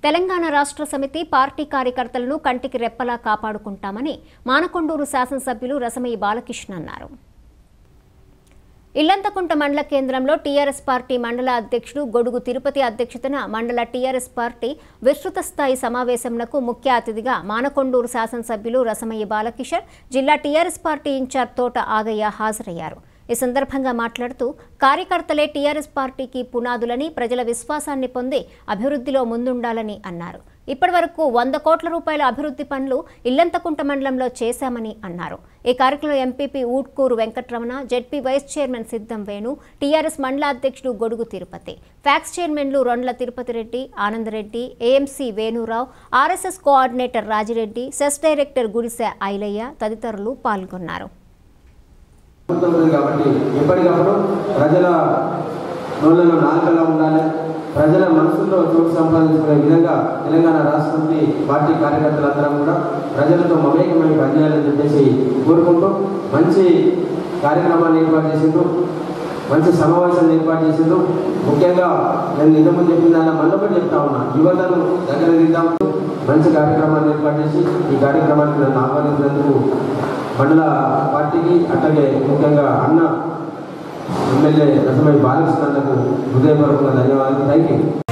తెలంగాణ రాష్ట్ర సమితి పార్టీ కార్యకర్తలను కంటికి రెప్పలా కాపాడుకుంటామని మానకొండూరు శాసనసభ్యులు రసమయ్య బాలకృష్ణ అన్నారు ఇల్లంతకుంట మండల కేంద్రంలో టీఆర్ఎస్ పార్టీ మండల అధ్యక్షుడు గొడుగు తిరుపతి అధ్యక్షతన మండల టీఆర్ఎస్ పార్టీ విస్తృత స్థాయి సమావేశంకు ముఖ్య అతిథిగా మానకొండూరు శాసనసభ్యులు రసమయ్య బాలకిషోర్ జిల్లా టీఆర్ఎస్ పార్టీ ఇన్ఛార్జ్ తోట ఆగయ్య హాజరయ్యారు ఈ సందర్భంగా మాట్లాడుతూ కార్యకర్తలే టీఆర్ఎస్ పార్టీకి పునాదులని ప్రజల విశ్వాసాన్ని పొంది అభివృద్ధిలో ముందుండాలని అన్నారు ఇప్పటివరకు వంద కోట్ల రూపాయల అభివృద్ధి పనులు ఇల్లంతకుంట మండలంలో చేశామని అన్నారు ఈ కార్యక్రమంలో MPP Utkoor Venkatramana ZP vice chairman Siddham Venu TRS మండల అధ్యక్షుడు గొడుగు తిరుపతి ఫ్యాక్స్ చైర్మన్లు Rondla Tirupati Reddy Anandareddy AMC Venurao RSS coordinator Rajireddy cess director Gudise Ailaiah తదితరులు పాల్గొన్నారు ఉంటుంది కాబట్టి ఎప్పటికప్పుడు ప్రజల నోళ్ళలో నాలుకలా ఉండాలి ప్రజల మనసుల్లో చోటు సంపాదించుకునే విధంగా తెలంగాణ రాష్ట్రంకి పార్టీ కార్యకర్తలందరం కూడా ప్రజలతో మమేకమై పనిచేయాలని చెప్పేసి కోరుకుంటూ మంచి కార్యక్రమాన్ని ఏర్పాటు చేసిండు మంచి సమావేశాన్ని ఏర్పాటు చేసిండు ముఖ్యంగా నేను ఇంతకుముందు చెప్పిన దానిలో మళ్ళొకటి చెప్తా ఉన్నా యువతను దగ్గర తీద్దాం మంచి కార్యక్రమాన్ని ఏర్పాటు చేసి ఈ కార్యక్రమానికి నన్ను ఆహ్వానించినందుకు మండల పార్టీకి అట్లాగే ముఖ్యంగా అన్న ఎమ్మెల్యే రసమై బాలకృష్ణకు హృదయపూర్వకంగా ధన్యవాదాలు థ్యాంక్ యూ